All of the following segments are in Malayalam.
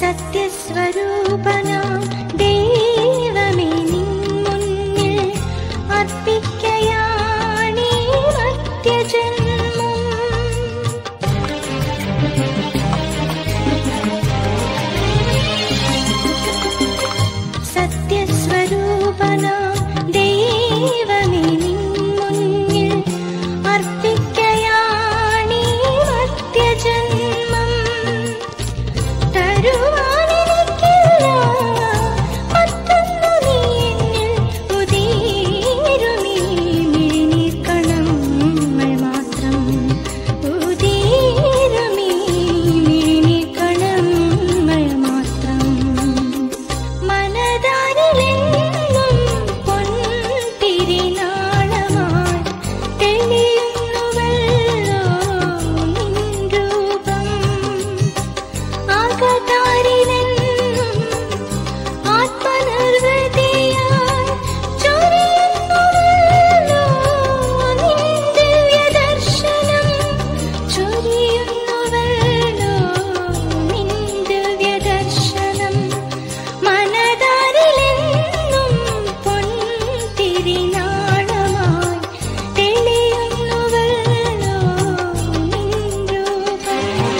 സത്യസ്വരൂപന ദൈവമേ നിൻ മുന്നിൽ അർപ്പിക്കയാണീ മർത്യജന്മം സത്യസ്വരൂപന ദൈവമേ നിൻ മുന്നിൽ അർപ്പിക്കയാണീ മർത്യജന്മം തരുവാനെനിക്കില്ല മറ്റൊന്നു നീ എന്നിൽ ഉദീരുമീ മിഴിനീർക്കണങ്ങൾ മാത്രം ഉദീരുമീ മിഴിനീർക്കണങ്ങൾ മാത്രം മനതാരിലെന്നും പൊൻതിരിനാളമായി തെളിയുന്നുവല്ലോ നിൻ രൂപം ആകതാരിലെന്നും ആത്മനിർവൃതിയായി ചൊരിയുന്നുവല്ലോ നിൻ ദിവ്യദർശനം ചൊരിയുന്നുവല്ലോ നിൻ ദിവ്യദർശനം മനതാരിലെന്നും പൊൻതിരിനാളമായി തെളിയുന്നുവല്ലോ നിൻ രൂപം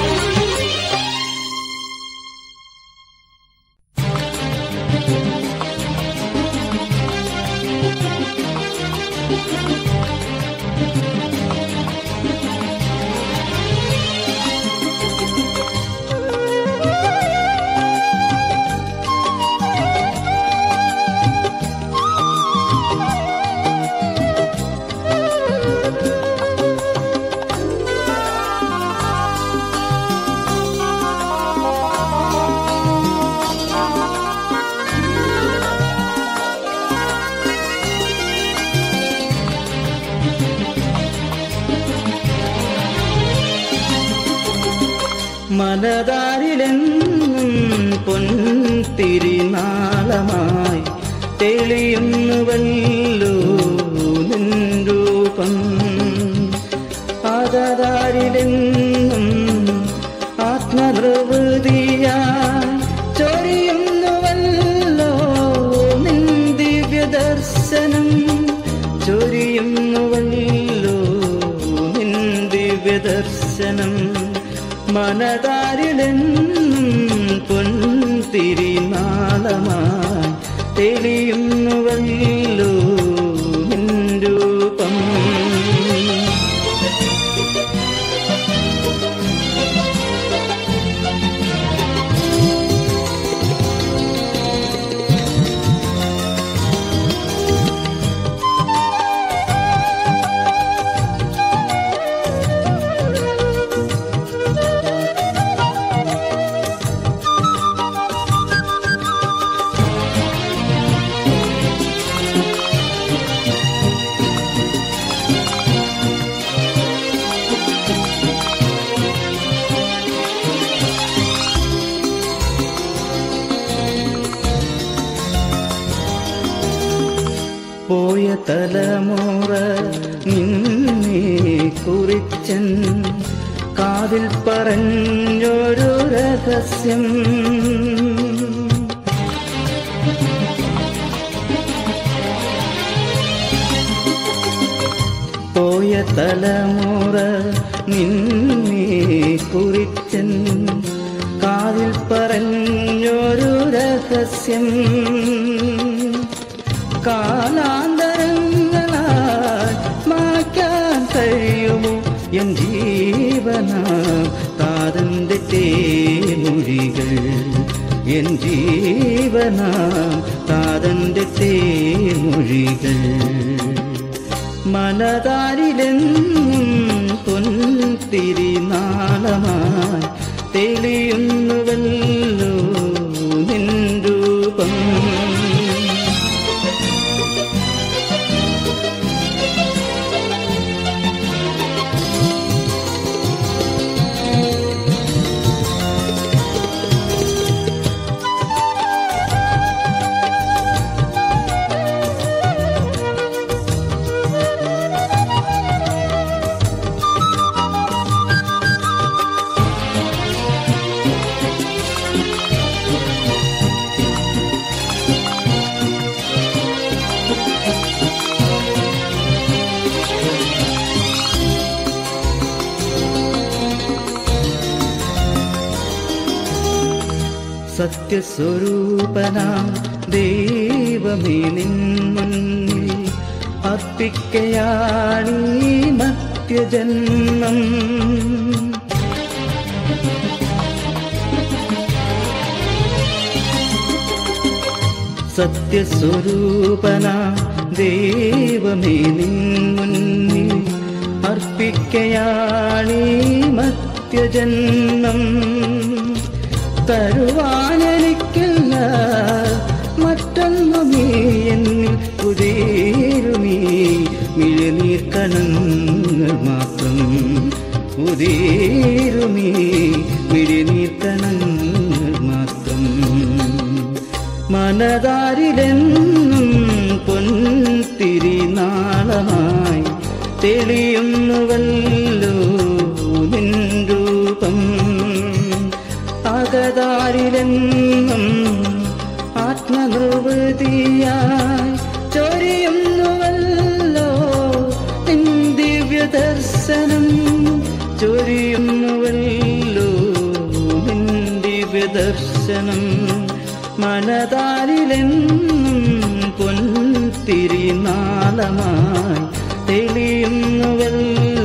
മലതാരിലെന്നും പൊൻതിരിനാളമായി തെളിയുന്നുവല്ലോ നിൻ രൂപം ആകാതാരിലെന്നും ആത്മനിർവൃതിയായി ചൊരിയുന്നുവല്ലോ നിൻ ദിവ്യദർശനം ചൊരിയുന്നുവല്ലോ നിൻ ദിവ്യദർശനം മനതാരിലെന്നും പൊൻതിരിനാളമായി തെളിയുന്നുവല്ലോ നിൻ രൂപം പോയ തലമുറ നിന്നെ കുറിച്ചൻ കാതിൽ പറഞ്ഞൊരു രഹസ്യം പോയ തലമുറ നിന്നെ കുറിച്ചൻ കാതിൽ പറഞ്ഞൊരു രഹസ്യം കാലാന്തരങ്ങളാൽ മാറ്റാൻ കഴിയുമോ എൻ ജീവന താതന്റെ തേമൊഴികൾ എൻ ജീവന താതന്റെ തേമൊഴികൾ മനതാരിലെന്നും പൊൻതിരിനാളമായി തെളിയുന്നുവല്ലോ നിൻ രൂപം സത്യസ്വരൂപനാം ദൈവമേ നിൻ മുന്നിൽ അർപ്പിക്കയാണീ മത്യജന്മം സത്യസ്വരൂപന ദൈവമേ നിൻ മുന്നിൽ അർപ്പിക്കയാണീ മത്യജന്മം തരുവാനെനിക്കില്ല മറ്റൊന്നുമേ എന്നിൽ ഉദീരുമീ മിഴനീർ കണങ്ങൾ മാത്രം ഉദീരുമീ മിഴനീർ കണങ്ങൾ മാത്രം മനതാരിലെന്നും പൊൻതിരി നാളമായി തെളിയുന്നുവല്ലോ നിൻ രൂപം അകതാരിലെന്നും ആത്മനിർവൃതിയായി ചൊരിയുന്നുവല്ലോ നിൻ ദിവ്യദർശനം ചൊരിയുന്നുവല്ലോ നിൻ ദിവ്യദർശനം മനതാരിലെന്നും പൊൻതിരി നാളമായി തെളിയുന്നുവല്ലോ